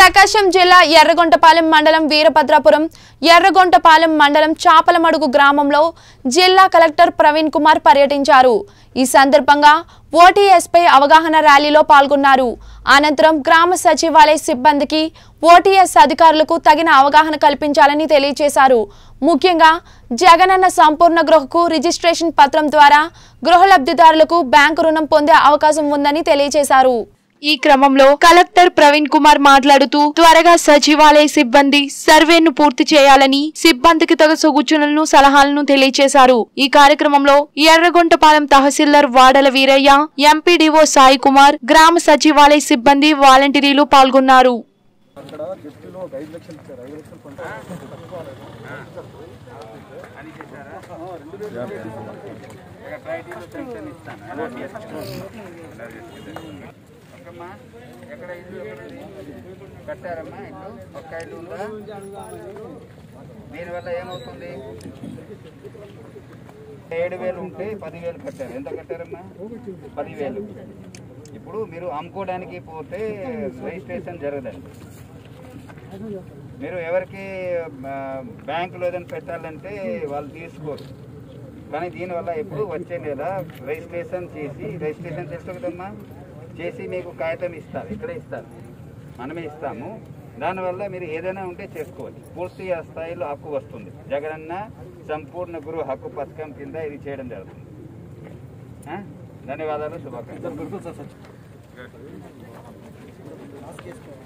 ప్రకాశం జిల్లా ఎర్రగొంటపాలెం మండలం వీరభద్రాపురం ఎర్రగొంటపాలెం మండలం చాపలమడుగు గ్రామంలో జిల్లా కలెక్టర్ ప్రవీణ్ కుమార్ పర్యటించారు ఈ సందర్భంగా ఓటీఎస్పై అవగాహన ర్యాలీలో పాల్గొన్నారు అనంతరం గ్రామ సచివాలయ సిబ్బందికి ఓటీఎస్ అధికారులకు తగిన అవగాహన కల్పించాలని తెలియజేశారు ముఖ్యంగా జగనన్న సంపూర్ణ గృహకు రిజిస్ట్రేషన్ పత్రం ద్వారా గృహ లబ్ధిదారులకు బ్యాంకు రుణం పొందే అవకాశం ఉందని తెలియజేశారు ఈ క్రమంలో కలెక్టర్ ప్రవీణ్ కుమార్ మాట్లాడుతూ త్వరగా సచివాలయ సిబ్బంది సర్వేను పూర్తి చేయాలని సిబ్బందికి తగు సూచనలను సలహాలను తెలియజేశారు ఈ కార్యక్రమంలో ఎర్రగొంటపాలెం తహసీల్దార్ వాడల వీరయ్య ఎంపీడీఓ సాయి కుమార్ గ్రామ సచివాలయ సిబ్బంది వాలంటీర్లు పాల్గొన్నారు అక్కడ డిస్ట్రిక్ట్లో ఒక ఐదు లక్షలు ఇచ్చారు ఐదు లక్షలు పంట అక్కమ్మా ఎక్కడ ఇల్లు ఎక్కడుంది? కట్టారమ్మా ఇల్లు ఒక్క ఇల్లు ఉందా దీనివల్ల ఏమవుతుంది ఏడు వేలు ఉంటే పదివేలు కట్టారు ఎంత కట్టారమ్మా పదివేలు ఇప్పుడు మీరు అమ్ముకోవడానికి పోతే రిజిస్ట్రేషన్ జరగదండి మీరు ఎవరికి ఆ, బ్యాంకులో ఏదైనా పెట్టాలంటే వాళ్ళు తీసుకోరు కానీ దీనివల్ల ఎప్పుడు వచ్చే నెల రిజిస్ట్రేషన్ చేసి రిజిస్ట్రేషన్ చేస్తారు కదమ్మా చేసి మీకు కాగితం ఇస్తారు ఇక్కడే ఇస్తారు మనమే ఇస్తాము దానివల్ల మీరు ఏదైనా ఉంటే చేసుకోవచ్చు పూర్తి స్థాయిలో హక్కు వస్తుంది జగనన్న సంపూర్ణ గురు హక్కు పథకం కింద ఇది చేయడం జరుగుతుంది ఆ? ధన్యవాదాలు శుభాకాంక్షలు గుర్తు సార్ సచివ్